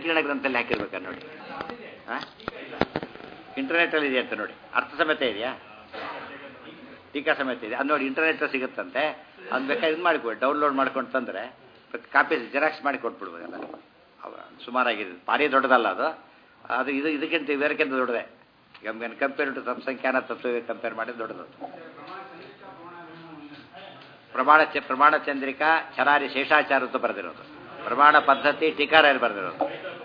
ಸಂಕೀರ್ಣ ಗ್ರಂಥದಲ್ಲಿ ಹಾಕಿರ್ಬೇಕು ನೋಡಿ ಹಾಂ ಇಂಟರ್ನೆಟ್ಟಲ್ಲಿ ಇದೆ ಅಂತ ನೋಡಿ ಅರ್ಥ ಸಮೇತ ಇದೆಯಾ ಟೀಕಾ ಸಮೇತ ಇದೆ ಅದು ನೋಡಿ ಇಂಟರ್ನೆಟ್ ಸಿಗುತ್ತಂತೆ ಅದು ಬೇಕಾದ್ರೆ ಇದು ಮಾಡಿಕೊಡಿ ಡೌನ್ಲೋಡ್ ಮಾಡ್ಕೊಂಡು ತಂದರೆ ಕಾಪಿ ಜೆರಾಕ್ಸ್ ಮಾಡಿ ಕೊಟ್ಬಿಡ್ಬೋದಲ್ಲ ಅವ ಸುಮಾರಾಗಿದೆ ಭಾರಿ ದೊಡ್ಡದಲ್ಲ ಅದು ಅದು ಇದು ಇದಕ್ಕಿಂತ ಬೇರೆಕ್ಕಿಂತ ದೊಡ್ಡದೆ ಕಂಪೇರ್ ಟು ಸಂಖ್ಯಾನ ತತ್ವ ಕಂಪೇರ್ ಮಾಡಿ ದೊಡ್ಡದು ಪ್ರಮಾಣ ಚ ಪ್ರಮಾಣ ಚಂದ್ರಿಕಾ ಚರಾರಿ ಶೇಷಾಚಾರ ಅಂತ ಬರೆದಿರೋದು ಪ್ರಮಾಣ ಪದ್ಧತಿ ಟೀಕಾರಾಯರು ಬರೆದಿರೋದು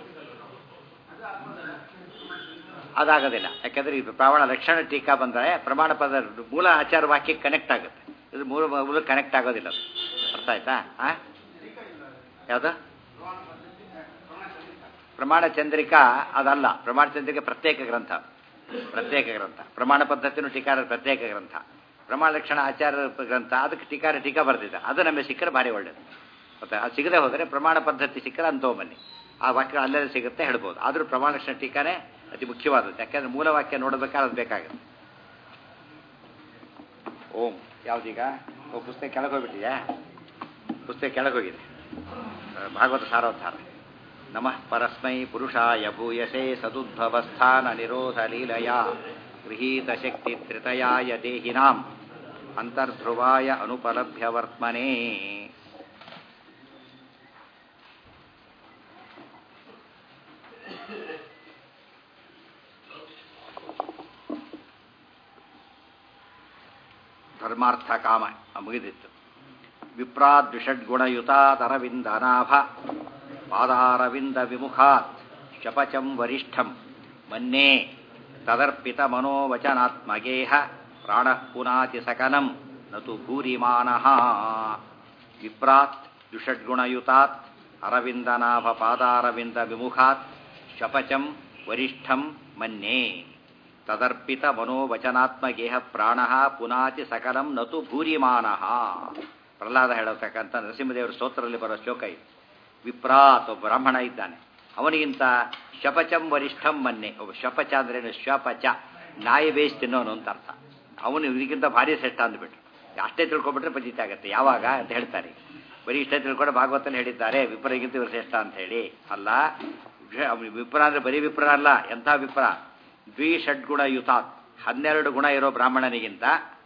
ಅದಾಗೋದಿಲ್ಲ ಯಾಕಂದ್ರೆ ಇದು ಪ್ರಮಾಣ ಲಕ್ಷಣ ಟೀಕಾ ಬಂದರೆ ಪ್ರಮಾಣ ಪದ ಮೂಲ ಆಚಾರ ವಾಕ್ಯಕ್ಕೆ ಕನೆಕ್ಟ್ ಆಗುತ್ತೆ ಇದು ಮೂಲ ಮೂಲ ಕನೆಕ್ಟ್ ಆಗೋದಿಲ್ಲ ಅದು ಅರ್ಥ ಆಯ್ತಾ ಆ ಯಾವುದು ಪ್ರಮಾಣ ಚಂದ್ರಿಕಾ ಅದಲ್ಲ ಪ್ರಮಾಣ ಚಂದ್ರಿಕೆ ಪ್ರತ್ಯೇಕ ಗ್ರಂಥ ಪ್ರತ್ಯೇಕ ಗ್ರಂಥ ಪ್ರಮಾಣ ಪದ್ಧತಿನೂ ಟೀಕಾರ ಪ್ರತ್ಯೇಕ ಗ್ರಂಥ ಪ್ರಮಾಣ ಲಕ್ಷಣ ಆಚಾರ ಗ್ರಂಥ ಅದಕ್ಕೆ ಟೀಕಾರ ಟೀಕಾ ಬರ್ತಿದ್ದ ಅದು ನಮಗೆ ಸಿಕ್ಕರೆ ಭಾರಿ ಒಳ್ಳೇದು ಮತ್ತೆ ಅದು ಸಿಗದೆ ಹೋದರೆ ಪ್ರಮಾಣ ಪದ್ಧತಿ ಸಿಕ್ಕರೆ ಅಂತ ಬನ್ನಿ ಆ ವಾಕ್ಯ ಅಲ್ಲೇ ಸಿಗುತ್ತೆ ಹೇಳ್ಬೋದು ಆದರೂ ಪ್ರಮಾಣ ಲಕ್ಷಣ ಟೀಕಾನೇ ಅತಿ ಮುಖ್ಯವಾದದ್ದು ಯಾಕೆಂದ್ರೆ ಮೂಲ ವಾಕ್ಯ ನೋಡಬೇಕಾದ್ರೆ ಅದು ಬೇಕಾಗುತ್ತೆ ಓಂ ಯಾವ್ದೀಗ ಓ ಪುಸ್ತಕ ಕೆಳಗೆ ಹೋಗ್ಬಿಟ್ಟಿಯಾ ಪುಸ್ತಕ ಕೆಳಗೆ ಹೋಗಿದೆ ಭಾಗವತ ಸಾರೋದ್ಧಾರ ನಮಃ ಪರಸ್ಮೈ ಪುರುಷಾಯ ಭೂಯಸೆ ಸದುದ್ಭवस्थಾನ ನಿರೋಧ ಲೀಲಯ ಗೃಹೀತ ಶಕ್ತಿ ತ್ರಿತಯಾಯ ದೇಹಿನಾಂ ಅಂತರ್ಧ್ರುವಾಯ ಅನುಪಲಭ್ಯ ವರ್ತ್ಮನೇ ಧರ್ಮಾರ್ಥ ಕಾಮ ಮುಗಿದಿತ್ತು ವಿಪ್ರಾದ್ವಿಷಡ್ಗುಣಯುತಾದರವಿಂದನಾಭ ಪಾದಾರವಿಂದ ವಿಮುಖಾತ್ ಶಪಚಂ ವರಿಷ್ಠಂ ಮನ್ನೇ ತದರ್ಪಿತ ಮನೋವಚನಾತ್ಮಗೇಹ ಪ್ರಾಣ ಪುನಾತಿ ಸಕನಂ ನತು ಭೂರಿಮಾನಃ ವಿಪ್ರಾತ್ ದ್ವಿಷಡ್ಗುಣಯುತಾತ್ ಅರವಿಂದನಾಭ ಪಾದಾರವಿಂದ ವಿಮುಖಾತ್ ಶಪಚಂ ವರಿಷ್ಠಂ ಮನ್ನೇ ತದರ್ಪಿತ ಮನೋವಚನಾತ್ಮಗೇಹ ಪ್ರಾಣ ಪುನಾತಿ ಸಕಲಂ ನತು ಭೂರಿಮಾನಃ ಪ್ರಹ್ಲಾದ ಹೇಳತಕ್ಕಂಥ ನರಸಿಂಹದೇವರ ಸ್ತೋತ್ರದಲ್ಲಿ ಬರೋ ಶ್ಲೋಕ ಇದು ವಿಪ್ರಾತ್ ಒಬ್ಬ ಬ್ರಾಹ್ಮಣ ಇದ್ದಾನೆ ಅವನಿಗಿಂತ ಶಪಚಂ ವರಿಷ್ಠಂ ಮನ್ನೆ ಒಬ್ಬ ಶಪಚ ಅಂದ್ರೇನು ಶಪಚ ನಾಯಿ ಬೇಯಿಸಿ ತಿನ್ನೋನು ಅಂತ ಅರ್ಥ ಅವನು ಇದಕ್ಕಿಂತ ಭಾರಿ ಶ್ರೇಷ್ಠ ಅಂದ್ಬಿಟ್ರು ಅಷ್ಟೇ ತಿಳ್ಕೊಬಿಟ್ರೆ ಪಂಜಿತ ಆಗುತ್ತೆ ಯಾವಾಗ ಅಂತ ಹೇಳ್ತಾರೆ ಬರೀ ಇಷ್ಟೇ ತಿಳ್ಕೊಂಡು ಭಾಗವತಲ್ಲಿ ಹೇಳಿದ್ದಾರೆ ವಿಪ್ರಗಿಂತ ಇವರು ಶ್ರೇಷ್ಠ ಅಂತ ಹೇಳಿ ಅಲ್ಲ ವಿಪ್ರ ಅಂದ್ರೆ ಬರೀ ವಿಪ್ರ ಅಲ್ಲ ಎಂಥ ವಿಪ್ರ ದ್ವಿಷಡ್ಗುಣ ಯುತಾತ್ ಹನ್ನೆರಡು ಗುಣ ಇರೋ ಬ್ರಾಹ್ಮಣನಿಗಿಂತ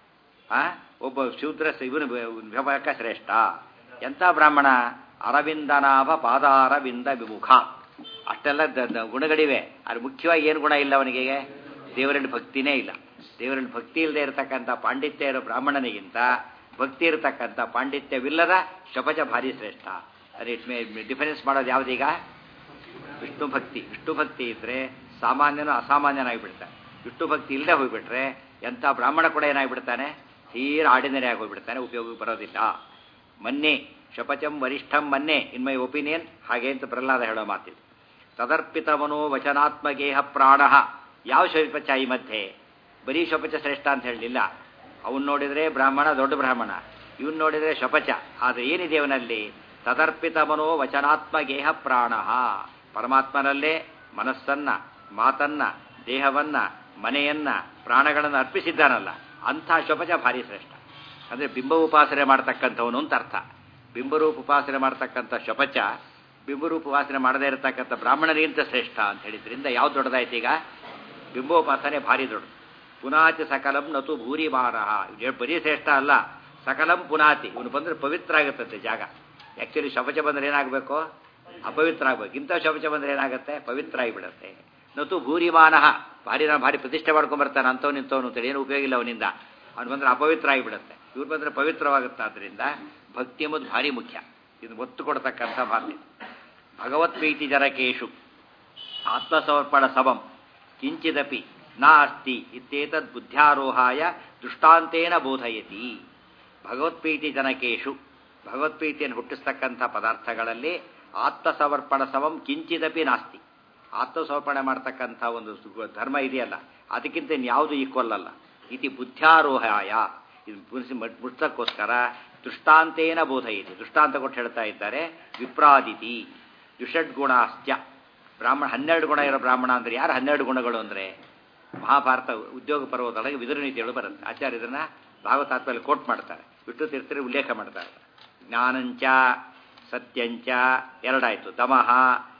ಆ ಒಬ್ಬ ಶೂದ್ರ ಇವನು ವ್ಯವಕ ಶ್ರೇಷ್ಠ ಎಂಥ ಬ್ರಾಹ್ಮಣ ಅರವಿಂದನಾಭ ಪಾದಾರವಿಂದ ವಿಮುಖ ಅಷ್ಟೆಲ್ಲ ಗುಣಗಳಿವೆ ಅದು ಮುಖ್ಯವಾಗಿ ಏನು ಗುಣ ಇಲ್ಲ ಅವನಿಗೆ ದೇವರಲ್ಲಿ ಭಕ್ತಿನೇ ಇಲ್ಲ ದೇವರಲ್ಲಿ ಭಕ್ತಿ ಇಲ್ಲದೆ ಇರತಕ್ಕಂಥ ಪಾಂಡಿತ್ಯ ಇರೋ ಬ್ರಾಹ್ಮಣನಿಗಿಂತ ಭಕ್ತಿ ಇರತಕ್ಕಂಥ ಪಾಂಡಿತ್ಯವಿಲ್ಲದ ಶಪಚ ಭಾರಿ ಶ್ರೇಷ್ಠ ಅದೇ ಡಿಫರೆನ್ಸ್ ಮಾಡೋದು ಯಾವುದೀಗ ವಿಷ್ಣು ಭಕ್ತಿ ವಿಷ್ಣು ಭಕ್ತಿ ಇದ್ರೆ ಸಾಮಾನ್ಯನು ಅಸಾಮಾನ್ಯನಾಗಿ ಬಿಡ್ತಾನೆ ವಿಷ್ಣು ಭಕ್ತಿ ಇಲ್ಲದೆ ಹೋಗ್ಬಿಟ್ರೆ ಎಂಥ ಬ್ರಾಹ್ಮಣ ಕೂಡ ಏನಾಗ್ಬಿಡ್ತಾನೆ ತೀರ ಆರ್ಡಿನರಿ ಆಗಿ ಹೋಗ್ಬಿಡ್ತಾನೆ ಉಪಯೋಗಕ್ಕೆ ಬರೋದಿಲ್ಲ ಮೊನ್ನೆ ಶಪಚಂ ವರಿಷ್ಠಂ ಮೊನ್ನೆ ಇನ್ ಮೈ ಒಪಿನಿಯನ್ ಹಾಗೆ ಅಂತ ಪ್ರಹ್ಲಾದ ಹೇಳೋ ಮಾತಿದೆ ತದರ್ಪಿತ ಮನೋ ವಚನಾತ್ಮಗೇಹ ಪ್ರಾಣ ಯಾವ ಶಪಚ ಈ ಮಧ್ಯೆ ಬರೀ ಶಪಚ ಶ್ರೇಷ್ಠ ಅಂತ ಹೇಳಲಿಲ್ಲ ಅವನ್ ನೋಡಿದ್ರೆ ಬ್ರಾಹ್ಮಣ ದೊಡ್ಡ ಬ್ರಾಹ್ಮಣ ಇವನ್ ನೋಡಿದ್ರೆ ಶಪಚ ಆದರೆ ಏನಿದೆ ಅವನಲ್ಲಿ ತದರ್ಪಿತ ಮನೋ ವಚನಾತ್ಮಗೇಹ ಪ್ರಾಣ ಪರಮಾತ್ಮನಲ್ಲೇ ಮನಸ್ಸನ್ನ ಮಾತನ್ನ ದೇಹವನ್ನ ಮನೆಯನ್ನ ಪ್ರಾಣಗಳನ್ನು ಅರ್ಪಿಸಿದ್ದಾನಲ್ಲ ಅಂಥ ಶಪಚ ಭಾರಿ ಶ್ರೇಷ್ಠ ಅಂದರೆ ಬಿಂಬ ಉಪಾಸನೆ ಮಾಡ್ತಕ್ಕಂಥವನು ಅಂತ ಅರ್ಥ ಬಿಂಬರೂಪ ಉಪಾಸನೆ ಮಾಡ್ತಕ್ಕಂಥ ಶಪಚ ಬಿಂಬರೂಪ ಉಪಾಸನೆ ಮಾಡದೇ ಇರತಕ್ಕಂಥ ಬ್ರಾಹ್ಮಣರಿಗಿಂತ ಶ್ರೇಷ್ಠ ಅಂತ ಹೇಳಿದ್ರಿಂದ ಯಾವ್ದು ದೊಡ್ಡದಾಯ್ತು ಈಗ ಬಿಂಬೋಪಾಸನೆ ಭಾರಿ ದೊಡ್ಡದು ಪುನಾತಿ ಸಕಲಂ ನತು ಭೂರಿಮಾನಃ ಬರೀ ಶ್ರೇಷ್ಠ ಅಲ್ಲ ಸಕಲಂ ಪುನಾತಿ ಇವನು ಬಂದರೆ ಪವಿತ್ರ ಆಗುತ್ತಂತೆ ಜಾಗ ಆ್ಯಕ್ಚುಲಿ ಶಪಚ ಬಂದರೆ ಏನಾಗಬೇಕು ಅಪವಿತ್ರ ಆಗ್ಬೇಕು ಇಂಥ ಶಪಚ ಬಂದರೆ ಏನಾಗುತ್ತೆ ಪವಿತ್ರ ಆಗಿಬಿಡುತ್ತೆ ನತು ಭೂರಿಮಾನಃ ಭಾರಿ ನಾ ಭಾರಿ ಪ್ರತಿಷ್ಠೆ ಮಾಡ್ಕೊಂಡ್ಬರ್ತಾನೆ ಅಂಥವ್ನು ನಿಂತವನು ಅಂತೇಳಿ ಏನು ಉಪಯೋಗ ಇಲ್ಲ ಅವನಿಂದ ಅವ್ನು ಬಂದರೆ ಅಪವಿತ್ರ ಆಗಿಬಿಡುತ್ತೆ ಇವ್ರು ಬಂದರೆ ಪವಿತ್ರವಾಗುತ್ತೆ ಆದ್ದರಿಂದ ಭಕ್ತಿ ಎಂಬುದು ಭಾರಿ ಮುಖ್ಯ ಇದು ಒತ್ತು ಕೊಡ್ತಕ್ಕಂಥ ಮಾತು ಭಗವತ್ಪ್ರೀತಿ ಜನಕೇಶು ಆತ್ಮಸಮರ್ಪಣ ಸಮಂ ಕಿಂಚಿದಪಿ ನಾಸ್ತಿ ಇತ್ಯೇತದ್ ಬುದ್ಧ್ಯಾರೋಹಾಯ ದೃಷ್ಟಾಂತೇನ ಬೋಧಯತಿ ಭಗವತ್ಪ್ರೀತಿ ಜನಕೇಶು ಭಗವತ್ಪ್ರೀತಿಯನ್ನು ಹುಟ್ಟಿಸ್ತಕ್ಕಂಥ ಪದಾರ್ಥಗಳಲ್ಲಿ ಆತ್ಮಸಮರ್ಪಣ ಸಮಂ ಕಿಂಚಿದಪಿ ನಾಸ್ತಿ ಆತ್ಮಸಮರ್ಪಣೆ ಮಾಡ್ತಕ್ಕಂಥ ಒಂದು ಧರ್ಮ ಇದೆಯಲ್ಲ ಅದಕ್ಕಿಂತ ಇನ್ಯಾವುದು ಈಕ್ವಲ್ ಅಲ್ಲ ಇತಿ ಬುದ್ಧ್ಯಾರೋಹಾಯ ಇದು ಮುಡ್ಸಕ್ಕೋಸ್ಕರ ದೃಷ್ಟಾಂತೇನ ಬೋಧಯಿತಿ ದೃಷ್ಟಾಂತ ಕೊಟ್ಟು ಹೇಳ್ತಾ ಇದ್ದಾರೆ ವಿಪ್ರಾದಿತಿ ದ್ವಿಷಡ್ಗುಣಾಶ್ಚ ಬ್ರಾಹ್ಮಣ ಹನ್ನೆರಡು ಗುಣ ಇರೋ ಬ್ರಾಹ್ಮಣ ಅಂದ್ರೆ ಯಾರು ಹನ್ನೆರಡು ಗುಣಗಳು ಅಂದರೆ ಮಹಾಭಾರತ ಉದ್ಯೋಗ ಪರ್ವದೊಳಗೆ ವಿದುರ ನೀತಿಗಳು ಬರುತ್ತೆ ಆಚಾರ್ಯ ಇದನ್ನ ಭಾಗವತಾತ್ಮಲ್ಲಿ ಕೋಟ್ ಮಾಡ್ತಾರೆ ವಿಷ್ಣು ತೀರ್ಥರು ಉಲ್ಲೇಖ ಮಾಡ್ತಾರೆ ಜ್ಞಾನಂಚ ಸತ್ಯಂಚ ಎರಡಾಯ್ತು ದಮಃ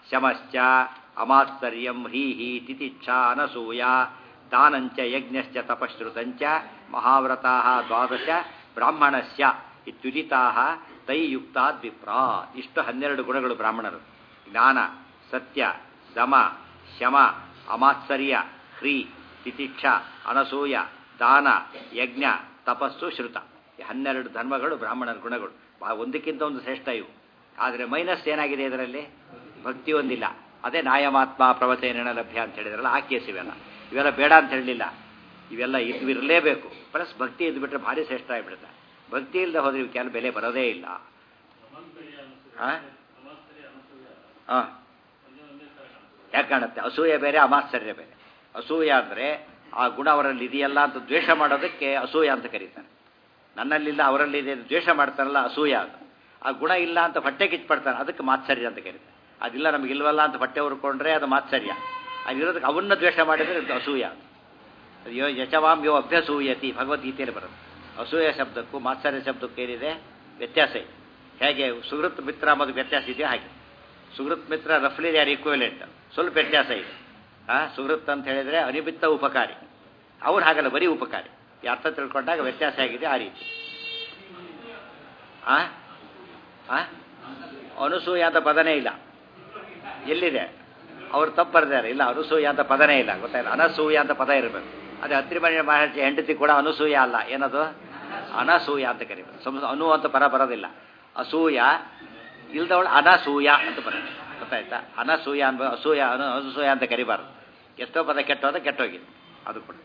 ಶಮಶ್ಚ ಅಮಾತ್ಸರ್ಯಂ ಹ್ರೀಹಿ ತಿತಿಚ್ಛಾ ಅನಸೂಯ ದಾನಂಚ ಯಜ್ಞಶ್ಚ ತಪಶ್ರುತಂಚ ಮಹಾವ್ರತಾ ದ್ವಾದಶ ಬ್ರಾಹ್ಮಣಸ್ಯ ಇತ್ಯುದಿತಾ ತೈ ಯುಕ್ತಾದ್ ವಿಪ್ರಾ ಇಷ್ಟು ಹನ್ನೆರಡು ಗುಣಗಳು ಬ್ರಾಹ್ಮಣರು ಜ್ಞಾನ ಸತ್ಯ ದಮ ಶಮ ಅಮಾತ್ಸರ್ಯ ಹ್ರೀ ತಿತಿಕ್ಷ ಅನಸೂಯ ದಾನ ಯಜ್ಞ ತಪಸ್ಸು ಶ್ರುತ ಈ ಹನ್ನೆರಡು ಧರ್ಮಗಳು ಬ್ರಾಹ್ಮಣರ ಗುಣಗಳು ಬಾ- ಒಂದಕ್ಕಿಂತ ಒಂದು ಶ್ರೇಷ್ಠ ಇವು ಆದರೆ ಮೈನಸ್ ಏನಾಗಿದೆ ಇದರಲ್ಲಿ ಭಕ್ತಿ ಒಂದಿಲ್ಲ ಅದೇ ನಾಯಮಾತ್ಮ ಪ್ರವಚನ ಲಭ್ಯ ಅಂತ ಹೇಳಿದ್ರಲ್ಲ ಆ ಕೇಸ್ ಇವೆಲ್ಲ ಇವೆಲ್ಲ ಬೇಡ ಅಂತ ಹೇಳಲಿಲ್ಲ ಇವೆಲ್ಲ ಇದು ಇರಲೇಬೇಕು ಪ್ಲಸ್ ಭಕ್ತಿ ಇದ್ಬಿಟ್ರೆ ಭಾರಿ ಶ್ರೇಷ್ಠ ಆಗಿಬಿಡುತ್ತೆ ಭಕ್ತಿ ಇಲ್ಲದೆ ಹೋದ್ರೆ ಇವಕ್ಕೆಲ್ಲ ಬೆಲೆ ಬರೋದೇ ಇಲ್ಲ ಹಾಂ ಹಾಂ ಯಾಕೆ ಕಾಣುತ್ತೆ ಅಸೂಯೆ ಬೇರೆ ಅಮಾತ್ಸರ್ಯ ಬೇರೆ ಅಸೂಯ ಅಂದರೆ ಆ ಗುಣ ಅವರಲ್ಲಿ ಇದೆಯಲ್ಲ ಅಂತ ದ್ವೇಷ ಮಾಡೋದಕ್ಕೆ ಅಸೂಯ ಅಂತ ಕರೀತಾರೆ ನನ್ನಲ್ಲಿಲ್ಲ ಅವರಲ್ಲಿದೆ ಅಂತ ದ್ವೇಷ ಮಾಡ್ತಾರಲ್ಲ ಅಸೂಯ ಅದು ಆ ಗುಣ ಇಲ್ಲ ಅಂತ ಹೊಟ್ಟೆ ಕಿಚ್ಪಡ್ತಾನೆ ಅದಕ್ಕೆ ಮಾತ್ಸರ್ಯ ಅಂತ ಕರೀತಾರೆ ಅದಿಲ್ಲ ನಮಗೆ ಇಲ್ವಲ್ಲ ಅಂತ ಹೊಟ್ಟೆ ಹುರ್ಕೊಂಡ್ರೆ ಅದು ಮಾತ್ಸರ್ಯ ಅದಿರೋದಕ್ಕೆ ಅವನ್ನ ದ್ವೇಷ ಮಾಡಿದರೆ ಅದು ಅಸೂಯ ಅದು ಯೋ ಯಶವಾಂ ಯೋ ಅಭ್ಯಸೂಯತಿ ಭಗವದ್ಗೀತೆಯಲ್ಲಿ ಬರುತ್ತೆ ಅಸೂಯ ಶಬ್ದಕ್ಕೂ ಮಾತ್ಸರ್ಯ ಶಬ್ದಕ್ಕೂ ಏನಿದೆ ವ್ಯತ್ಯಾಸ ಇದೆ ಹೇಗೆ ಸುಹೃತ್ ಮಿತ್ರ ಅನ್ನೋದು ವ್ಯತ್ಯಾಸ ಇದೆಯೋ ಹಾಗೆ ಸುಹೃತ್ ಮಿತ್ರ ರಫ್ಲಿ ಯಾರು ಈಕ್ವಲೆಂಟ್ ಸ್ವಲ್ಪ ವ್ಯತ್ಯಾಸ ಇದೆ ಆ ಸುಹೃತ್ ಅಂತ ಹೇಳಿದ್ರೆ ಅನಿಮಿತ್ತ ಉಪಕಾರಿ ಅವ್ರು ಹಾಗಲ್ಲ ಬರೀ ಉಪಕಾರಿ ಈ ಅರ್ಥ ತಿಳ್ಕೊಂಡಾಗ ವ್ಯತ್ಯಾಸ ಆಗಿದೆ ಆ ರೀತಿ ಆ ಆ ಅನುಸೂಯ ಅಂತ ಪದನೇ ಇಲ್ಲ ಎಲ್ಲಿದೆ ಅವ್ರು ತಪ್ಪು ಬರೆದಾರೆ ಇಲ್ಲ ಅನುಸೂಯ ಅಂತ ಪದನೇ ಇಲ್ಲ ಗೊತ್ತಾಯಿಲ್ಲ ಅನಸೂಯ ಅಂತ ಪದ ಇರಬೇಕು ಅದೇ ಅತ್ರಿಮಣಿ ಮಹರ್ಷಿ ಹೆಂಡತಿ ಕೂಡ ಅನುಸೂಯ ಅಲ್ಲ ಏನದು ಅನಸೂಯ ಅಂತ ಕರಿಬೇಕು ಸಮ ಅನು ಅಂತ ಪದ ಬರೋದಿಲ್ಲ ಅಸೂಯ ಇಲ್ದವಳು ಅನಸೂಯ ಅಂತ ಬರುತ್ತೆ ಗೊತ್ತಾಯ್ತಾ ಅನಸೂಯ ಅನ್ಬ ಅಸೂಯ ಅನು ಅನಸೂಯ ಅಂತ ಕರಿಬಾರ್ದು ಎಷ್ಟೋ ಪದ ಕೆಟ್ಟೋದ ಕೆಟ್ಟೋಗಿದೆ ಅದು ಕೂಡ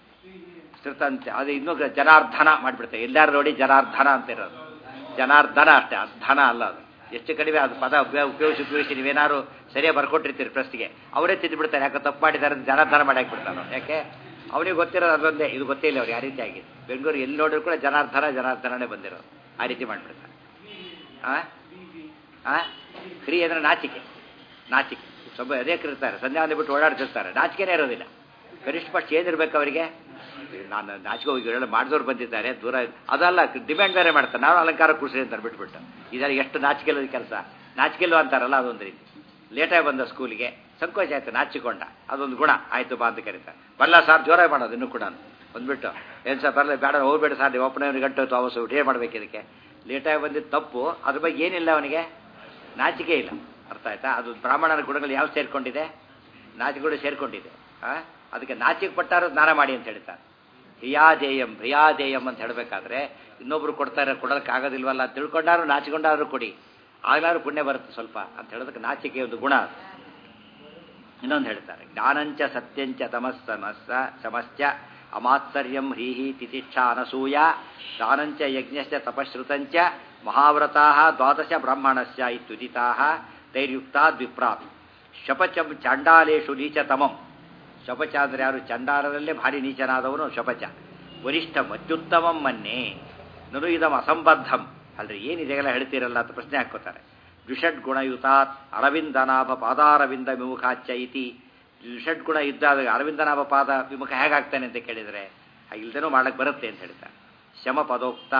ಶ್ರುತಂತೆ ಅದು ಇನ್ನೂ ಗ- ಜನಾರ್ದನ ಮಾಡಿಬಿಡ್ತಾರೆ ಎಲ್ಲಾರು ನೋಡಿ ಜನಾರ್ದನ ಅಂತ ಇರೋದು ಜನಾರ್ದನ ಅಷ್ಟೇ ಅರ್ಧನ ಅಲ್ಲ ಅದು ಎಷ್ಟು ಕಡಿಮೆ ಅದು ಪದ ಉಪಯೋಗ ಉಪಯೋಗಿಸಿ ಉಪಯೋಗಿಸಿ ನೀವೇನಾದ್ರು ಸರಿಯಾಗಿ ಬರ್ಕೊಟ್ಟಿರ್ತೀರಿ ಪ್ರಶ್ನೆಗೆ ಅವರೇ ತಿದ್ದುಬಿಡ್ತಾರೆ ಯಾಕೆ ತಪ್ಪು ಮಾಡಿದ್ದಾರೆ ಅಂತ ಜನಾರ್ದನ ಮಾಡಿ ಹಾಕ್ಬಿಡ್ತಾನೆ ಯಾಕೆ ಅವನಿಗೆ ಗೊತ್ತಿರೋದು ಅದೊಂದೇ ಇದು ಗೊತ್ತೇ ಇಲ್ಲ ಅವ್ರು ಯಾವ ರೀತಿ ಆಗಿದೆ ಬೆಂಗಳೂರು ಎಲ್ಲಿ ನೋಡಿದ್ರು ಕೂಡ ಜನಾರ್ದನ ಜನಾರ್ದನನೇ ಬಂದಿರೋದು ಆ ರೀತಿ ಮಾಡಿಬಿಡ್ತಾರೆ ಆ ಆ ಕ್ರಿ ಅಂದರೆ ನಾಚಿಕೆ ನಾಚಿಕೆ ಸ್ವಲ್ಪ ಅದೇ ಇರ್ತಾರೆ ಸಂಧ್ಯಾ ಬಿಟ್ಟು ಓಡಾಡ್ತಿರ್ತಾರೆ ನಾಚಿಕೆನೇ ಇರೋದಿಲ್ಲ ಕನಿಷ್ಠ ಪಕ್ಷ ಏನಿರ್ಬೇಕು ಅವರಿಗೆ ನಾನು ನಾಚಿಕೆ ಹೋಗಿ ಹೇಳಿ ಮಾಡಿದವ್ರು ಬಂದಿದ್ದಾರೆ ದೂರ ಅದಲ್ಲ ಡಿಮ್ಯಾಂಡ್ ಬೇರೆ ಮಾಡ್ತಾರೆ ನಾವು ಅಲಂಕಾರ ಕೂರಿಸಿ ಅಂತಾರೆ ಬಿಟ್ಬಿಟ್ಟು ಇದರಲ್ಲಿ ಎಷ್ಟು ನಾಚಿಕೆಲ್ಲದ ಕೆಲಸ ನಾಚಿಕೆಲ್ಲೋ ಅಂತಾರಲ್ಲ ಅದೊಂದು ರೀತಿ ಲೇಟಾಗಿ ಬಂದ ಸ್ಕೂಲಿಗೆ ಸಂಕೋಚ ಆಯ್ತು ನಾಚಿಕೊಂಡ ಅದೊಂದು ಗುಣ ಆಯ್ತು ಬಾ ಅಂತ ಕರೀತಾರೆ ಬರಲ್ಲ ಸರ್ ಜೋರಾಗಿ ಮಾಡೋದು ಇನ್ನೂ ಕೂಡ ಬಂದ್ಬಿಟ್ಟು ಏನು ಸರ್ ಬರಲ್ಲ ಬೇಡ ಹೋಗ್ಬೇಡ ಸರ್ ನೀವು ಒಪ್ಪನೇ ಗಂಟು ಅವಸು ಏನು ಮಾಡ್ಬೇಕು ಇದಕ್ಕೆ ಲೇಟಾಗಿ ಬಂದಿದ್ದು ತಪ್ಪು ಅದ್ರ ಬಗ್ಗೆ ಏನಿಲ್ಲ ಅವನಿಗೆ ನಾಚಿಕೆ ಇಲ್ಲ ಅರ್ಥ ಆಯ್ತಾ ಅದು ಬ್ರಾಹ್ಮಣರ ಗುಣಗಳು ಯಾವ ಸೇರ್ಕೊಂಡಿದೆ ನಾಚಿಕೆಗಳು ಸೇರ್ಕೊಂಡಿದೆ ಆ? ಅದಕ್ಕೆ ನಾಚಿಕೆ ಪಟ್ಟಾರು ಸ್ನಾನ ಮಾಡಿ ಅಂತ ಹೇಳ್ತಾರೆ ಹಿಯಾದೇಯಂ ಭ್ರಿಯಾದೇಯಂ ಅಂತ ಹೇಳಬೇಕಾದ್ರೆ ಇನ್ನೊಬ್ರು ಕೊಡ್ತಾರೆ ಕೊಡೋದಕ್ಕೆ ಆಗೋದಿಲ್ವಲ್ಲ ಅಂತ ತಿಳ್ಕೊಂಡಾರು ನಾಚಿಕೊಂಡಾರು ಕೊಡಿ ಆಗ್ಲಾರು ಪುಣ್ಯ ಬರುತ್ತೆ ಸ್ವಲ್ಪ ಅಂತ ಹೇಳೋದಕ್ಕೆ ನಾಚಿಕೆ ಒಂದು ಗುಣ ಅದು. ಇನ್ನೊಂದು ಹೇಳ್ತಾರೆ ಜ್ಞಾನಂಚ ಸತ್ಯಂಚ ತಮಸ್ಸಮಸ್ಸ ಸಮಶ್ಚ ಅಮಾತ್ಸರ್ಯಂ ಹ್ರೀಹಿ ತಿತಿಕ್ಷ ಅನಸೂಯ ದಾನಂಚ ಯಜ್ಞಶ್ಚ ತಪಶ್ರುತಂಚ ಮಹಾವ್ರತಾ ದ್ವಾದಶ ಬ್ರಾಹ್ಮಣಸ್ಯ ಇತ್ಯುದಿತಾ ತೈರ್ಯುಕ್ತಾ ದ್ವಿಪ್ರಾತ್ ಶಪಚಂ ಚಾಂಡಾಲೇಶು ನೀಚತಮಂ ಶಪಚ ಅಂದರೆ ಯಾರು ಚಂಡಾಲರಲ್ಲೇ ಭಾರಿ ನೀಚನಾದವನು ಶಪಚ ವರಿಷ್ಠ ಅತ್ಯುತ್ತಮಂ ಮನ್ನೆ ನನು ಇದಂ ಅಸಂಬದ್ಧಂ ಅಲ್ರಿ ಏನಿದೆಲ್ಲ ಹೇಳ್ತೀರಲ್ಲ ಅಂತ ಪ್ರಶ್ನೆ ಹಾಕೋತಾರೆ ದ್ವಿಷಡ್ ಗುಣಯುತಾತ್ ಅರವಿಂದನಾಭ ಪಾದಾರವಿಂದ ವಿಮುಖಾಚ್ಯ ಇತಿ ದ್ವಿಷಡ್ ಗುಣ ಇದ್ದಾಗ ಅರವಿಂದನಾಭ ಪಾದ ವಿಮುಖ ಹೇಗಾಗ್ತಾನೆ ಅಂತ ಕೇಳಿದರೆ ಇಲ್ದೇನೂ ಮಾಡಕ್ಕೆ ಬರುತ್ತೆ ಅಂತ ಹೇಳ್ತಾರೆ ಶಮ ಪದೋಕ್ತ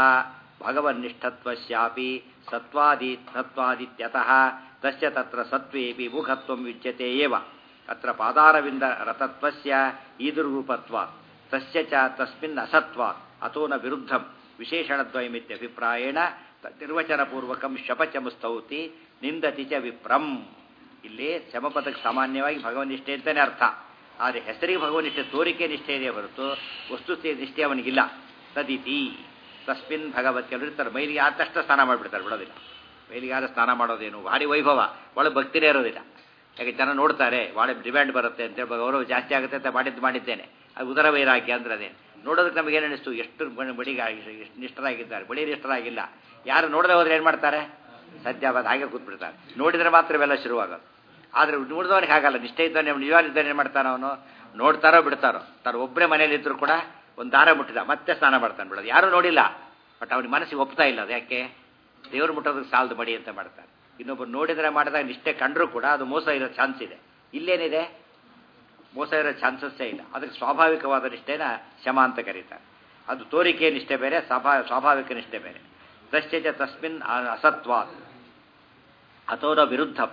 ಭಗವನ್ನಿಷ್ಠತ್ವಶ್ಯಾಪಿ ಸತ್ವಾದಿ ಸತ್ವಾದಿತ್ಯತಃ ತಸ್ಯ ತತ್ರ ಸತ್ವೇಪಿ ಮುಖತ್ವಂ ವಿದ್ಯತೆ ಏವ ಅತ್ರ ಪಾದಾರವಿಂದ ರತತ್ವಸ್ಯ ಈದುರ್ರೂಪತ್ವ ತಸ್ಯ ಚ ತಸ್ಮಿನ್ ಅಸತ್ವ ಅಥೋ ನ ವಿರುದ್ಧಂ ವಿಶೇಷಣದ್ವಯಮಿತ್ಯಭಿಪ್ರಾಯೇಣ ನಿರ್ವಚನಪೂರ್ವಕಂ ಶಪಚಂ ಸ್ತೌತಿ ನಿಂದತಿ ಚ ವಿಪ್ರಂ ಇಲ್ಲಿ ಶಮಪದಕ್ಕೆ ಸಾಮಾನ್ಯವಾಗಿ ಭಗವನಿಷ್ಠೆ ಅಂತಲೇ ಅರ್ಥ ಆದರೆ ಹೆಸರಿಗೆ ಭಗವನಿಷ್ಠೆ ತೋರಿಕೆ ನಿಷ್ಠೆ ಇದೆ ಹೊರತು ವಸ್ತುಸ್ಥಿತಿ ನಿಷ್ಠೆ ಅವನಿಗಿಲ್ಲ ತದಿತಿ ತಸ್ಮಿನ್ ಭಗವತ್ ಕೆಲವರು ಇರ್ತಾರೆ ಮೈಲಿಗೆ ಆದ ತಕ್ಷಣ ಸ್ನಾನ ಮಾಡಿಬಿಡ್ತಾರೆ ಬಿಡೋದಿಲ್ಲ ಮೈಲಿಗೆ ಆದ ಸ್ನಾನ ಮಾಡೋದೇನು ಭಾರಿ ವೈಭವ ಒಳಗೆ ಭಕ್ತಿನೇ ಇರೋದಿಲ್ಲ ಯಾಕೆ ಜನ ನೋಡ್ತಾರೆ ಭಾಳ ಡಿಮ್ಯಾಂಡ್ ಬರುತ್ತೆ ಅಂತ ಹೇಳಿ ಗೌರವ ಜಾಸ್ತಿ ಆಗುತ್ತೆ ಅಂತ ಮಾಡಿದ್ದು ಮಾಡಿದ್ದೇನೆ ಅದು ಉದರ ವೈರಾಗ್ಯ ಅಂದ್ರೆ ಅದೇ ನೋಡೋದಕ್ಕೆ ನಮಗೆ ಏನು ಅನಿಸ್ತು ಎಷ್ಟು ಬ- ಬಡಿಗೆ ಆಗಿ- ಎಷ್ಟು ನಿಷ್ಠರಾಗಿದ್ದಾರೆ ಬಡಿ ನಿಷ್ಠರಾಗಿಲ್ಲ ಯಾರು ನೋಡದೆ ಹೋದ್ರೆ ಏನು ಮಾಡ್ತಾರೆ ಸದ್ಯ ಬಂದು ಹಾಗೆ ಕೂತ್ಬಿಡ್ತಾರೆ ನೋಡಿದ್ರೆ ಮಾತ್ರ ಇವೆಲ್ಲ ಶುರುವಾಗೋದು ಆದರೆ ನೋಡಿದವನಿಗೆ ಹಾಗಲ್ಲ ನಿಷ್ಠೆ ಇದ್ದಾನೆ ನಿಜವಾಗಿದ್ದಾನೆ ಏನು ಮಾಡ್ತಾನೆ ಅವನು ನೋಡ್ತಾರೋ ಬಿಡ್ತಾರೋ ತಾನು ಒಬ್ಬರೇ ಮನೇಲಿ ಇದ್ರು ಕೂಡ ಒಂದು ದಾರ ಮುಟ್ಟಿದ ಮತ್ತೆ ಸ್ನಾನ ಮಾಡ್ತಾನೆ ಬಿಡೋದು ಯಾರೂ ನೋಡಿಲ್ಲ ಬಟ್ ಅವನಿಗೆ ಮನಸ್ಸಿಗೆ ಒಪ್ತಾ ಇಲ್ಲ ಅದು ಯಾಕೆ ದೇವ್ರು ಮುಟ್ಟೋದಕ್ಕೆ ಸಾಲದು ಮಡಿ ಅಂತ ಮಾಡ್ತಾರೆ ಇನ್ನೊಬ್ಬರು ನೋಡಿದರೆ ಮಾಡಿದಾಗ ನಿಷ್ಠೆ ಕಂಡ್ರೂ ಕೂಡ ಅದು ಮೋಸ ಇರೋ ಚಾನ್ಸ್ ಇದೆ ಇಲ್ಲೇನಿದೆ ಮೋಸ ಇರೋ ಚಾನ್ಸಸ್ಸೇ ಇಲ್ಲ ಅದಕ್ಕೆ ಸ್ವಾಭಾವಿಕವಾದ ನಿಷ್ಠೆನ ಶಮ ಅಂತ ಕರೀತಾರೆ ಅದು ತೋರಿಕೆ ನಿಷ್ಠೆ ಬೇರೆ ಸ್ವಾಭಾ ಸ್ವಾಭಾವಿಕ ನಿಷ್ಠೆ ಬೇರೆ ತಶ್ಚ ತಸ್ಮಿನ್ ಅ- ಅಸತ್ವ ಅಥೋರ ವಿರುದ್ಧ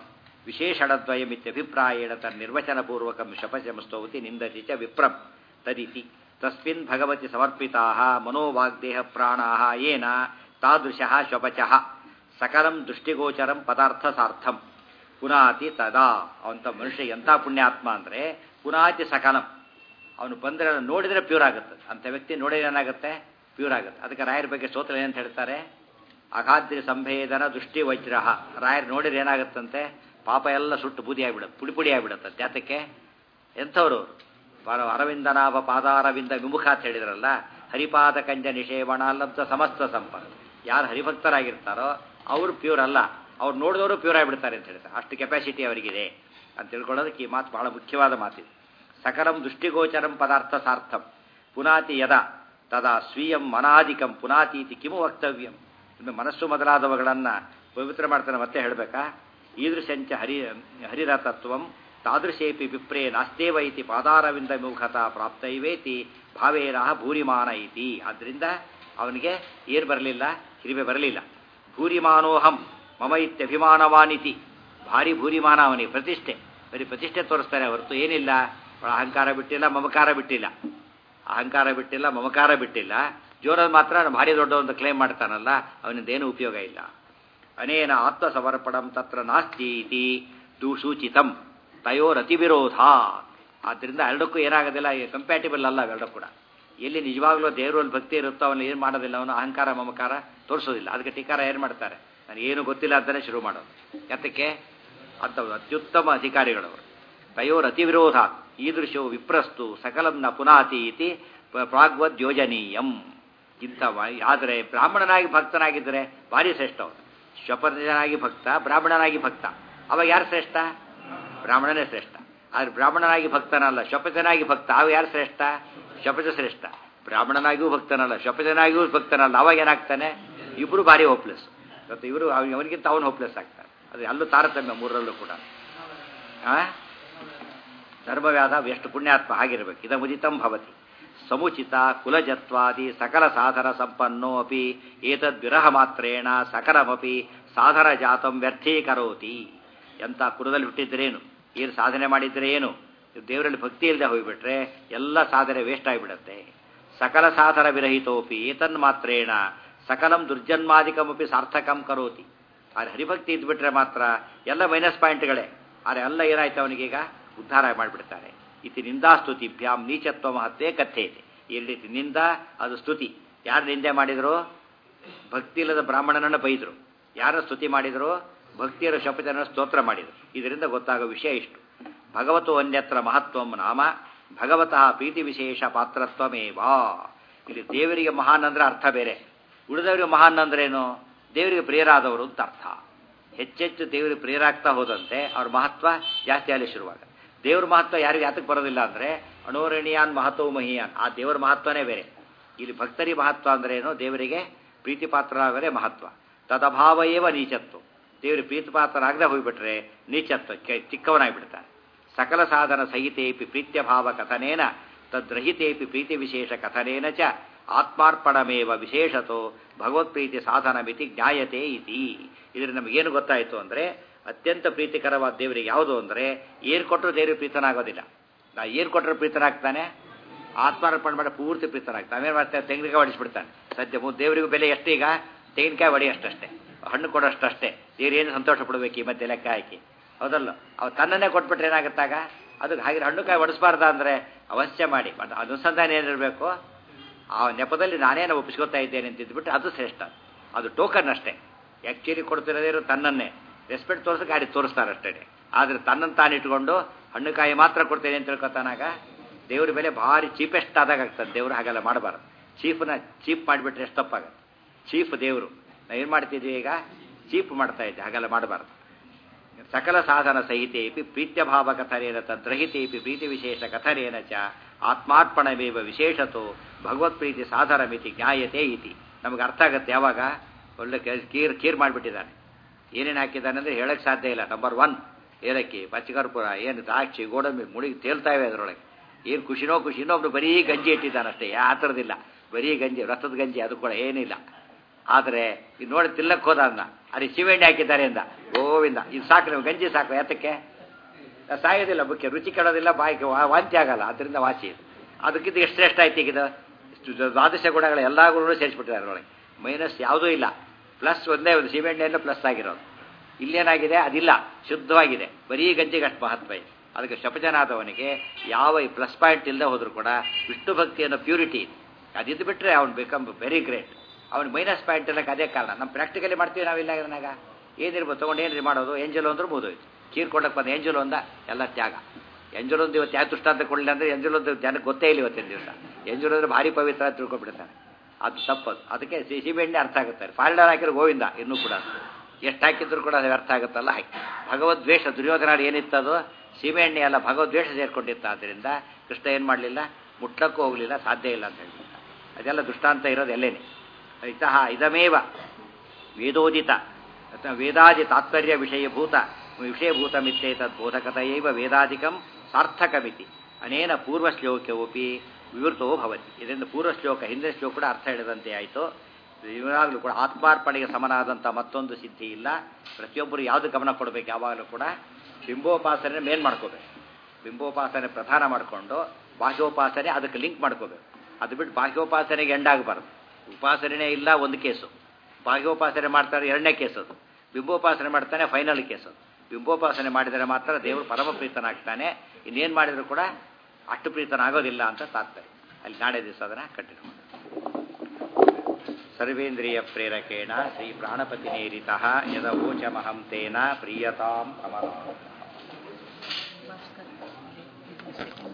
ವಿಶೇಷಣದ್ವಯಮಿತ್ಯಭಿಪ್ರಾಯೇಣ ತನ್ನಿರ್ವಚನಪೂರ್ವಕಂ ಶಪಶಮಸ್ತೌತಿ ನಿಂದತಿ ಚ ವಿಪ್ರಂ ತದಿತಿ ತಸ್ಮಿನ್ ಭಗವತಿ ಸಮರ್ಪಿತಾ ಮನೋವಾಗ್ದೇಹ ಪ್ರಾಣಾ ಏನ ತಾದೃಶಃ ಶ್ವಪಚಃ ಸಕಲಂ ದೃಷ್ಟಿಗೋಚರಂ ಪದಾರ್ಥಸಾರ್ಥಂ ಪುನಾತಿ ತದಾ ಅವಂತ ಮನುಷ್ಯ ಎಂಥ ಪುಣ್ಯಾತ್ಮ ಅಂದರೆ ಪುನಾತಿ ಸಕಲಂ ಅವನು ಬಂದರೆ ನೋಡಿದರೆ ಪ್ಯೂರ್ ಆಗುತ್ತೆ ಅಂಥ ವ್ಯಕ್ತಿ ನೋಡಿದ್ರೆ ಏನಾಗುತ್ತೆ ಪ್ಯೂರ್ ಆಗುತ್ತೆ ಅದಕ್ಕೆ ರಾಯರ ಬಗ್ಗೆ ಸ್ತೋತ್ರ ಏನಂತ ಹೇಳ್ತಾರೆ ಅಗಾದ್ರಿ ಸಂಭೇದನ ದೃಷ್ಟಿ ವಜ್ರ ರಾಯರು ನೋಡಿದ್ರೆ ಏನಾಗುತ್ತಂತೆ ಪಾಪ ಎಲ್ಲ ಸುಟ್ಟು ಬೂದಿ ಆಗಿಬಿಡುತ್ತೆ ಪುಡಿ ಪುಡಿ ಆಗಿಬಿಡುತ್ತೆ ಜಾತಕ್ಕೆ ಎಂಥವ್ರು ಬಾರ ಅರವಿಂದನಾಭ ಪಾದಾರವಿಂದ ವಿಮುಖ ಅಂತ ಹೇಳಿದ್ರಲ್ಲ ಹರಿಪಾದ ಕಂಜ ನಿಷೇವಣ ಲಬ್ಧ ಸಮಸ್ತ ಸಂಪತ್ ಯಾರು ಹರಿಭಕ್ತರಾಗಿರ್ತಾರೋ ಅವರು ಪ್ಯೂರ್ ಅಲ್ಲ ಅವ್ರು ನೋಡಿದವರು ಪ್ಯೂರ್ ಆಗಿಬಿಡ್ತಾರೆ ಅಂತ ಹೇಳ್ತಾರೆ ಅಷ್ಟು ಕೆಪಾಸಿಟಿ ಅವರಿಗಿದೆ ಅಂತ ತಿಳ್ಕೊಳ್ಳೋದಕ್ಕೆ ಈ ಮಾತು ಬಹಳ ಮುಖ್ಯವಾದ ಮಾತಿದೆ ಸಕಲಂ ದೃಷ್ಟಿಗೋಚರಂ ಪದಾರ್ಥ ಸಾರ್ಥಂ ಪುನಾತಿ ಯದ ತದಾ ಸ್ವೀಯಂ ಮನಾಧಿಕಂ ಪುನಾತೀತಿ ಕಿಮು ವಕ್ತವ್ಯಂ ಇನ್ನು ಮನಸ್ಸು ಮೊದಲಾದವುಗಳನ್ನು ಪವಿತ್ರ ಮಾಡ್ತಾನೆ ಮತ್ತೆ ಹೇಳಬೇಕಾ ಈದೃಶಂಚ ಹರಿ ಹರಿರತತ್ವಂ ತಾದೃಶೇಪಿ ವಿಪ್ರೇ ನಾಸ್ತೇವ ಇತಿ ಪಾದಾರವಿಂದ ಮುಖತ ಪ್ರಾಪ್ತೈವೇತಿ ಭಾವೇನ ಭೂರಿಮಾನ ಇತಿ ಆದ್ದರಿಂದ ಅವನಿಗೆ ಏನು ಬರಲಿಲ್ಲ ಹಿರಿಮೆ ಬರಲಿಲ್ಲ ಭೂರಿಮಾನೋಹಂ ಮಮ ಇತ್ಯಭಿಮಾನವಾನಿತಿ ಭಾರಿ ಭೂರಿಮಾನ ಅವನಿಗೆ ಪ್ರತಿಷ್ಠೆ ಬರೀ ಪ್ರತಿಷ್ಠೆ ತೋರಿಸ್ತಾನೆ ಹೊರತು ಏನಿಲ್ಲ ಅಹಂಕಾರ ಬಿಟ್ಟಿಲ್ಲ ಮಮಕಾರ ಬಿಟ್ಟಿಲ್ಲ ಅಹಂಕಾರ ಬಿಟ್ಟಿಲ್ಲ ಮಮಕಾರ ಬಿಟ್ಟಿಲ್ಲ ಜೋರದ ಮಾತ್ರ ಭಾರಿ ದೊಡ್ಡ ಒಂದು ಕ್ಲೇಮ್ ಮಾಡ್ತಾನಲ್ಲ ಅವನಿಂದ ಏನು ಉಪಯೋಗ ಇಲ್ಲ ಅನೇನ ಆತ್ಮಸಮರ್ಪಣಂ ತತ್ರ ನಾಸ್ತಿ ಇತಿ ದುಸೂಚಿತಂ ತಯೋರತಿ ವಿರೋಧ ಆದ್ದರಿಂದ ಎರಡಕ್ಕೂ ಏನಾಗೋದಿಲ್ಲ ಕಂಪ್ಯಾಟಿಬಲ್ ಅಲ್ಲ ಅವೆರಡೂ ಕೂಡ ಎಲ್ಲಿ ನಿಜವಾಗ್ಲೂ ದೇವರಲ್ಲಿ ಭಕ್ತಿ ಇರುತ್ತೋ ಅವನು ಏನು ಮಾಡೋದಿಲ್ಲ ಅವನು ಅಹಂಕಾರ ಮಮಕಾರ ತೋರಿಸೋದಿಲ್ಲ ಅದಕ್ಕೆ ಟೀಕಾರ ಏನು ಮಾಡ್ತಾರೆ ನನಗೆ ಏನು ಗೊತ್ತಿಲ್ಲ ಅಂತಲೇ ಶುರು ಮಾಡೋದು ಯಾತಕ್ಕೆ ಅಂಥವು ಅತ್ಯುತ್ತಮ ಅಧಿಕಾರಿಗಳವರು ತಯೋರತಿ ವಿರೋಧ ಈದೃಶೋ ವಿಪ್ರಸ್ತು ಸಕಲಂ ನ ಪುನಾತಿ ಇತಿ ಪ್ರಾಗ್ವದ್ ಯೋಜನೀಯಂ ಇಂಥ ಆದರೆ ಬ್ರಾಹ್ಮಣನಾಗಿ ಭಕ್ತನಾಗಿದ್ದರೆ ಭಾರಿ ಶ್ರೇಷ್ಠ ಅವನು ಶ್ವಪರ್ಜನಾಗಿ ಭಕ್ತ ಬ್ರಾಹ್ಮಣನಾಗಿ ಭಕ್ತ ಅವಾಗ ಯಾರು ಶ್ರೇಷ್ಠ ಬ್ರಾಹ್ಮಣನೇ ಶ್ರೇಷ್ಠ ಆದರೆ ಬ್ರಾಹ್ಮಣನಾಗಿ ಭಕ್ತನಲ್ಲ ಶಪಜನಾಗಿ ಭಕ್ತ ಅವ ಯಾರು ಶ್ರೇಷ್ಠ ಶಪಜ ಶ್ರೇಷ್ಠ ಬ್ರಾಹ್ಮಣನಾಗಿಯೂ ಭಕ್ತನಲ್ಲ ಶಪಜನಾಗಿಯೂ ಭಕ್ತನಲ್ಲ ಅವಾಗ ಏನಾಗ್ತಾನೆ ಇಬ್ಬರು ಭಾರಿ ಹೋಪ್ಲೆಸ್ ಮತ್ತು ಇವರು ಅವನಿಗಿಂತ ಅವನು ಹೋಪ್ಲೆಸ್ ಆಗ್ತಾನೆ ಅದು ಅಲ್ಲೂ ತಾರತಮ್ಯ ಮೂರರಲ್ಲೂ ಕೂಡ ಧರ್ಮವ್ಯಾಧ ಎಷ್ಟು ಪುಣ್ಯಾತ್ಮ ಆಗಿರಬೇಕು ಇದ ಮುದಿತಂ ಭವತಿ ಸಮುಚಿತ ಕುಲಜತ್ವಾದಿ ಸಕಲ ಸಾಧನ ಸಂಪನ್ನೋ ಅಪಿ ಏತದ್ ವಿರಹ ಮಾತ್ರೇಣ ಸಕಲಮಪಿ ಸಾಧನ ಜಾತಂ ವ್ಯರ್ಥೀಕರೋತಿ ಎಂಥ ಕುಲದಲ್ಲಿ ಹುಟ್ಟಿದ್ರೇನು ಏನು ಸಾಧನೆ ಮಾಡಿದ್ರೆ ಏನು ದೇವರಲ್ಲಿ ಭಕ್ತಿ ಇಲ್ಲದೆ ಹೋಗಿಬಿಟ್ರೆ ಎಲ್ಲ ಸಾಧನೆ ವೇಸ್ಟ್ ಆಗಿಬಿಡತ್ತೆ ಸಕಲ ಸಾಧನ ವಿರಹಿತೋಪಿ ಏತನ್ ಮಾತ್ರೇಣ ಸಕಲಂ ದುರ್ಜನ್ಮಾದಿಕಮಪಿ ಸಾರ್ಥಕಂ ಕರೋತಿ ಆದರೆ ಹರಿಭಕ್ತಿ ಇದ್ಬಿಟ್ರೆ ಮಾತ್ರ ಎಲ್ಲ ಮೈನಸ್ ಪಾಯಿಂಟ್ಗಳೇ ಆದರೆ ಎಲ್ಲ ಏನಾಯ್ತು ಅವನಿಗೀಗ ಉದ್ಧಾರ ಮಾಡಿಬಿಡ್ತಾರೆ ಇತಿ ನಿಂದಾಸ್ತುತಿಭ್ಯಾಂ ನೀಚತ್ವ ಮಹತ್ವೇ ಕಥೆ ಇದೆ ಈ ರೀತಿ ನಿಂದ ಅದು ಸ್ತುತಿ ಯಾರು ನಿಂದೆ ಮಾಡಿದ್ರು ಭಕ್ತಿ ಇಲ್ಲದ ಬ್ರಾಹ್ಮಣನನ್ನು ಬೈದರು ಯಾರ ಸ್ತುತಿ ಮಾಡಿದ್ರು ಭಕ್ತಿಯರ ಶಪಥನ ಸ್ತೋತ್ರ ಮಾಡಿದರು ಇದರಿಂದ ಗೊತ್ತಾಗೋ ವಿಷಯ ಇಷ್ಟು ಭಗವತು ಅನ್ಯತ್ರ ಮಹತ್ವಂ ನಾಮ ಭಗವತಃ ಪ್ರೀತಿ ವಿಶೇಷ ಪಾತ್ರತ್ವಮೇವಾ ಇಲ್ಲಿ ದೇವರಿಗೆ ಮಹಾನ್ ಅಂದ್ರೆ ಅರ್ಥ ಬೇರೆ ಉಳಿದವರಿಗೆ ಮಹಾನ್ ಅಂದ್ರೇನು ದೇವರಿಗೆ ಪ್ರಿಯರಾದವರು ಅಂತ ಅರ್ಥ ಹೆಚ್ಚೆಚ್ಚು ದೇವರಿಗೆ ಪ್ರಿಯರಾಗ್ತಾ ಹೋದಂತೆ ಅವ್ರ ಮಹತ್ವ ಜಾಸ್ತಿ ಆಗಲಿ ಶುರುವಾಗ ದೇವ್ರ ಮಹತ್ವ ಯಾರಿಗೂ ಯಾತಕ್ಕೆ ಬರೋದಿಲ್ಲ ಅಂದರೆ ಅಣೋರಣೀಯಾನ್ ಮಹತ್ವ ಮಹಿಯಾನ್ ಆ ದೇವರ ಮಹತ್ವನೇ ಬೇರೆ ಇಲ್ಲಿ ಭಕ್ತರಿ ಮಹತ್ವ ಅಂದ್ರೇನು ದೇವರಿಗೆ ಪ್ರೀತಿಪಾತ್ರರಾಗದೆ ಮಹತ್ವ ತದಭಾವ ಏವ ನೀಚತ್ವ ದೇವರಿಗೆ ಪ್ರೀತಿಪಾತ್ರರಾಗದೆ ಹೋಗಿಬಿಟ್ರೆ ನೀಚತ್ವಕ್ಕೆ ಚಿಕ್ಕವನಾಗಿಬಿಡ್ತಾನೆ ಸಕಲ ಸಾಧನ ಸಹಿತೇಪಿ ಪ್ರೀತ್ಯಭಾವ ಕಥನೇನ ತದ್ರಹಿತೇಪಿ ಪ್ರೀತಿ ವಿಶೇಷ ಕಥನೇನ ಚ ಆತ್ಮಾರ್ಪಣಮೇವ ವಿಶೇಷತೋ ಭಗವತ್ಪ್ರೀತಿ ಸಾಧನಮಿತಿ ಜ್ಞಾಯತೆ ಇತಿ ಇದರಿಂದ ನಮಗೇನು ಗೊತ್ತಾಯಿತು ಅಂದರೆ ಅತ್ಯಂತ ಪ್ರೀತಿಕರವಾದ ದೇವರಿಗೆ ಯಾವುದು ಅಂದರೆ ಏನು ಕೊಟ್ಟರು ದೇವರಿಗೆ ಪ್ರೀತನಾಗೋದಿಲ್ಲ ನಾ ಏನು ಕೊಟ್ಟರು ಪ್ರೀತನಾಗ್ತಾನೆ ಆತ್ಮಾರ್ಪಣೆ ಮಾಡಿ ಪೂರ್ತಿ ಪ್ರೀತನಾಗ್ತಾನೆ ನಾವೇನು ಮಾಡ್ತೇವೆ ತೆಂಗಿನಕಾಯಿ ಹೊಡಿಸ್ಬಿಡ್ತಾನೆ ಸದ್ಯ ದೇವರಿಗೂ ಬೆಲೆ ಎಷ್ಟು ಈಗ ತೆಂಗಿನಕಾಯಿ ಹೊಡಿ ಅಷ್ಟಷ್ಟೇ ಹಣ್ಣು ಕೊಡೋಷ್ಟಷ್ಟೇ ದೇವ್ರು ಏನು ಸಂತೋಷ ಪಡಬೇಕು ಈ ಮಧ್ಯೆ ಲೆಕ್ಕ ಹಾಕಿ ಹೌದಲ್ಲ ಅವು ತನ್ನನ್ನೇ ಕೊಟ್ಬಿಟ್ರೆ ಏನಾಗುತ್ತಾಗ ಅದಕ್ಕೆ ಹಾಗೆ ಹಣ್ಣುಕಾಯಿ ಹೊಡಿಸ್ಬಾರ್ದ ಅಂದರೆ ಅವಶ್ಯ ಮಾಡಿ ಬಟ್ ಅನುಸಂಧಾನ ಏನಿರಬೇಕು ಆ ನೆಪದಲ್ಲಿ ನಾನೇನು ಒಪ್ಪಿಸ್ಕೊತಾ ಇದ್ದೇನೆ ಅಂತ ಇದ್ಬಿಟ್ಟು ಅದು ಶ್ರೇಷ್ಠ ಅದು ಟೋಕನ್ ಅಷ್ಟೇ ಆ್ಯಕ್ಚುಲಿ ಕೊಡ್ತಿರೋದೇನು ತನ್ನನ್ನೇ ರೆಸ್ಪೆಕ್ಟ್ ತೋರಿಸಿ ಗಾಡಿ ತೋರಿಸ್ತಾರೆ ಅಷ್ಟೇ ಆದರೆ ತನ್ನನ್ನು ತಾನು ಇಟ್ಕೊಂಡು ಹಣ್ಣುಕಾಯಿ ಮಾತ್ರ ಕೊಡ್ತೇನೆ ಅಂತ ತಿಳ್ಕೊತಾನಾಗ ದೇವ್ರ ಬೆಲೆ ಭಾರಿ ಚೀಪೆಸ್ಟ್ ಆದಾಗ ಆಗ್ತದೆ ದೇವರು ಹಾಗೆಲ್ಲ ಮಾಡಬಾರ್ದು ಚೀಫ್ನ ಚೀಪ್ ಮಾಡಿಬಿಟ್ರೆ ಎಷ್ಟು ತಪ್ಪಾಗುತ್ತೆ ಚೀಫ್ ದೇವರು ನಾವು ಏನು ಮಾಡ್ತಿದ್ವಿ ಈಗ ಚೀಪ್ ಮಾಡ್ತಾ ಇದ್ದೆ ಹಾಗೆಲ್ಲ ಮಾಡಬಾರ್ದು ಸಕಲ ಸಾಧನ ಸಹಿತೇಪಿ ಪ್ರೀತ್ಯಭಾವ ಕಥನೇನ ತದ್ರಹಿತೇಪಿ ಪ್ರೀತಿ ವಿಶೇಷ ಕಥನೇನ ಚ ಆತ್ಮಾರ್ಪಣಮೇವ ವಿಶೇಷತೋ ಭಗವತ್ ಪ್ರೀತಿ ಸಾಧನ ಮಿತಿ ಜ್ಞಾಯತೆ ಇತಿ ನಮಗೆ ಅರ್ಥ ಆಗುತ್ತೆ ಯಾವಾಗ ಒಳ್ಳೆ ಕೀರ್ ಕೀರ್ ಮಾಡಿಬಿಟ್ಟಿದ್ದಾನೆ ಏನೇನು ಹಾಕಿದ್ದಾನೆ ಅಂದರೆ ಹೇಳಕ್ಕೆ ಸಾಧ್ಯ ಇಲ್ಲ ನಂಬರ್ ಒನ್ ಏಲಕ್ಕಿ ಪಚ್ಚಕರ್ಪುರ ಏನು ದ್ರಾಕ್ಷಿ ಗೋಡಂಬಿ ಮುಳುಗಿ ತೇಲ್ತಾ ಇವೆ ಅದರೊಳಗೆ ಏನು ಖುಷಿನೋ ಖುಷಿನೋ ಒಬ್ರು ಬರೀ ಗಂಜಿ ಇಟ್ಟಿದ್ದಾನಷ್ಟೇ ಆ ಥರದಿಲ್ಲ ಬರೀ ಗಂಜಿ ರಸದ ಗಂಜಿ ಅದು ಕೂಡ ಏನಿಲ್ಲ ಆದರೆ ಇದು ನೋಡಿ ತಿಲ್ಲಕ್ಕೆ ಹೋದ ಅದನ್ನ ಅಲ್ಲಿ ಶಿವೆಣ್ಣೆ ಹಾಕಿದ್ದಾರೆ ಅಂದ ಗೋವಿಂದ ಇದು ಸಾಕು ನೀವು ಗಂಜಿ ಸಾಕು ಯಾತಕ್ಕೆ ಸಾಯೋದಿಲ್ಲ ಮುಖ್ಯ ರುಚಿ ಕೆಡೋದಿಲ್ಲ ಬಾಯಿಗೆ ವಾ- ವಾಂತಿ ಆಗಲ್ಲ ಅದರಿಂದ ವಾಸಿ ಇದು ಅದಕ್ಕಿಂತ ಎಷ್ಟು ಶ್ರೇಷ್ಠ ಆಯ್ತು ಈಗ ಇದು ಇಷ್ಟು ದ್ವಾದಶ ಗುಣಗಳ ಎಲ್ಲ ಗುಣಗಳು ಸೇರಿಸ್ಬಿಟ್ಟಿದ್ದಾರೆ ಅದರೊಳಗೆ ಮೈನಸ್ ಯಾವುದೂ ಇಲ್ಲ ಪ್ಲಸ್ ಒಂದೇ ಒಂದು ಸೀಮೆಣ್ಣೆಯನ್ನು ಪ್ಲಸ್ ಆಗಿರೋದು ಇಲ್ಲೇನಾಗಿದೆ ಅದಿಲ್ಲ ಶುದ್ಧವಾಗಿದೆ ಬರೀ ಗಂಜಿಗೆ ಅಷ್ಟು ಮಹತ್ವ ಇದೆ ಅದಕ್ಕೆ ಶಪಜನಾದವನಿಗೆ ಯಾವ ಈ ಪ್ಲಸ್ ಪಾಯಿಂಟ್ ಇಲ್ಲದೆ ಹೋದರೂ ಕೂಡ ವಿಷ್ಣು ಭಕ್ತಿ ಅನ್ನೋ ಪ್ಯೂರಿಟಿ ಇದೆ ಅದಿದ್ದು ಬಿಟ್ಟರೆ ಅವ್ನು ಬಿಕಮ್ ವೆರಿ ಗ್ರೇಟ್ ಅವ್ನು ಮೈನಸ್ ಪಾಯಿಂಟ್ ಅನ್ನೋಕೆ ಅದೇ ಕಾರಣ ನಮ್ಮ ಪ್ರಾಕ್ಟಿಕಲಿ ಮಾಡ್ತೀವಿ ನಾವಿಲ್ಲ ಇದನ್ನಾಗ ಏನಿರ್ಬೋದು ತೊಗೊಂಡು ಏನ್ರಿ ಮಾಡೋದು ಎಂಜಲು ಅಂದ್ರೆ ಬೋದೋಯ್ತು ಚೀರ್ ಕೊಡಕ್ಕೆ ಬಂದ ಎಂಜಲು ಅಂದ ಎಲ್ಲ ತ್ಯಾಗ ಎಂಜಲು ಒಂದು ಇವತ್ತು ಯಾವ ದೃಷ್ಟಾಂತ ಕೊಡಲಿಲ್ಲ ಅಂದರೆ ಎಂಜಲು ಒಂದು ಜನಕ್ಕೆ ಗೊತ್ತೇ ಇಲ್ಲ ಇವತ್ತಿನ ದಿವಸ ಎಂಜಲು ಅಂದ್ರೆ ಭಾರಿ ಪವಿತ್ರ ಅಂತ ತಿಳ್ಕೊಬಿಡ್ತಾರೆ ಅದು ತಪ್ಪದು ಅದಕ್ಕೆ ಸಿ- ಸೀಮೆಎಣ್ಣೆ ಅರ್ಥ ಆಗುತ್ತೆ ಫಾಲ್ಡರ್ ಹಾಕಿರೋ ಗೋವಿಂದ ಇನ್ನೂ ಕೂಡ ಎಷ್ಟು ಹಾಕಿದ್ರು ಕೂಡ ಅದು ಅರ್ಥ ಆಗುತ್ತಲ್ಲ ಹಾಕಿ ಭಗವದ್ವೇಷ ದುರ್ಯೋಧನ ಏನಿತ್ತದು ಸೀಮೆಎಣ್ಣೆ ಎಲ್ಲ ಭಗವದ್ವೇಷ ಸೇರ್ಕೊಂಡಿತ್ತ ಆದ್ದರಿಂದ ಕೃಷ್ಣ ಏನು ಮಾಡಲಿಲ್ಲ ಮುಟ್ಲಕ್ಕೂ ಹೋಗಲಿಲ್ಲ ಸಾಧ್ಯ ಇಲ್ಲ ಅಂತ ಹೇಳ್ಬಿಟ್ಟ ಅದೆಲ್ಲ ದೃಷ್ಟಾಂತ ಇರೋದು ಎಲ್ಲೇನೆ ಇತಃ ಇದಮೇವ ವೇದೋದಿತ ಅಥವಾ ವೇದಾದಿ ತಾತ್ಪರ್ಯ ವಿಷಯಭೂತ ವಿಷಯಭೂತಮಿತ್ಯೇತದ್ ಬೋಧಕತೆಯೈವ ವೇದಾದಿಕಂ ಸಾರ್ಥಕಮಿತಿ ಅನೇನ ಪೂರ್ವಶ್ಲೋಕವಪಿ ವಿವೃತೋ ಭವತಿ ಇದರಿಂದ ಪೂರ್ವಶ್ಲೋಕ ಹಿಂದಿನ ಶ್ಲೋಕ ಕೂಡ ಅರ್ಥ ಹೇಳಿದಂತೆ ಆಯಿತು ಇವರಾಗಲೂ ಕೂಡ ಆತ್ಮಾರ್ಪಣೆಗೆ ಸಮನಾದಂಥ ಮತ್ತೊಂದು ಸಿದ್ಧಿ ಇಲ್ಲ ಪ್ರತಿಯೊಬ್ಬರು ಯಾವುದು ಗಮನ ಕೊಡಬೇಕು ಯಾವಾಗಲೂ ಕೂಡ ಬಿಂಬೋಪಾಸನೆ ಮೇನ್ ಮಾಡ್ಕೋಬೇಕು ಬಿಂಬೋಪಾಸನೆ ಪ್ರಧಾನ ಮಾಡಿಕೊಂಡು ಬಾಹ್ಯೋಪಾಸನೆ ಅದಕ್ಕೆ ಲಿಂಕ್ ಮಾಡ್ಕೋಬೇಕು ಅದು ಬಿಟ್ಟು ಬಾಹ್ಯೋಪಾಸನೆಗೆ ಎಂಡಾಗಬಾರ್ದು ಉಪಾಸನೆ ಇಲ್ಲ ಒಂದು ಕೇಸು ಬಾಹ್ಯೋಪಾಸನೆ ಮಾಡ್ತಾರೆ ಎರಡನೇ ಕೇಸ್ ಅದು ಬಿಂಬೋಪಾಸನೆ ಮಾಡ್ತಾನೆ ಫೈನಲ್ ಕೇಸ್ ಅದು ಬಿಂಬೋಪಾಸನೆ ಮಾಡಿದರೆ ಮಾತ್ರ ದೇವರು ಪರಮ ಪ್ರೀತನಾಗ್ತಾನೆ ಇನ್ನೇನು ಮಾಡಿದರೂ ಕೂಡ ಅಷ್ಟು ಪ್ರೀತನಾಗೋದಿಲ್ಲ ಅಂತ ತಾತ್ಪರ್ಯ ಅಲ್ಲಿ ನಾಳೆ ದಿವಸ ಅದನ್ನು ಕಂಟಿನ್ಯೂ ಮಾಡಿ ಸರ್ವೇಂದ್ರಿಯ ಪ್ರೇರಕೇಣ ಶ್ರೀ ಪ್ರಾಣಪತಿ ನೇರಿತ ಯದವೋಚಮಹಂ ತೇನ ಪ್ರೀಯತಾಂ ಕಮಲ ಭಾಸ್ಕರ್